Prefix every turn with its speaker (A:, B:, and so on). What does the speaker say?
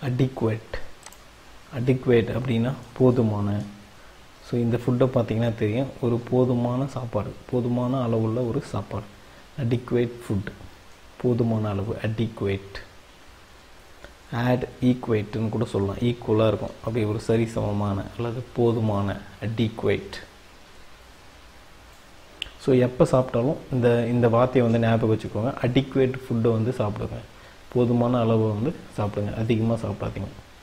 A: adequate adequate அப்படின்னா போதுமான so இந்த ஃபுட்டை பார்த்தீங்கன்னா தெரியும் ஒரு போதுமான சாப்பாடு போதுமான அளவுள்ள ஒரு சாப்பாடு அடிக்குவேட் ஃபுட் போதுமான அளவு அடிக்குவேட் ஆட் ஈக்குவேட்னு கூட சொல்லலாம் ஈக்குவலாக இருக்கும் அப்படி ஒரு சரிசமமான அல்லது போதுமான அடிக்குவேட் ஸோ எப்போ சாப்பிட்டாலும் இந்த இந்த வார்த்தையை வந்து ஞாபகம் வச்சுக்கோங்க அடிக்குவேட் ஃபுட்டை வந்து சாப்பிடுங்க போதுமான அளவு வந்து சாப்பிடுங்க அதிகமாக சாப்பிடாதீங்க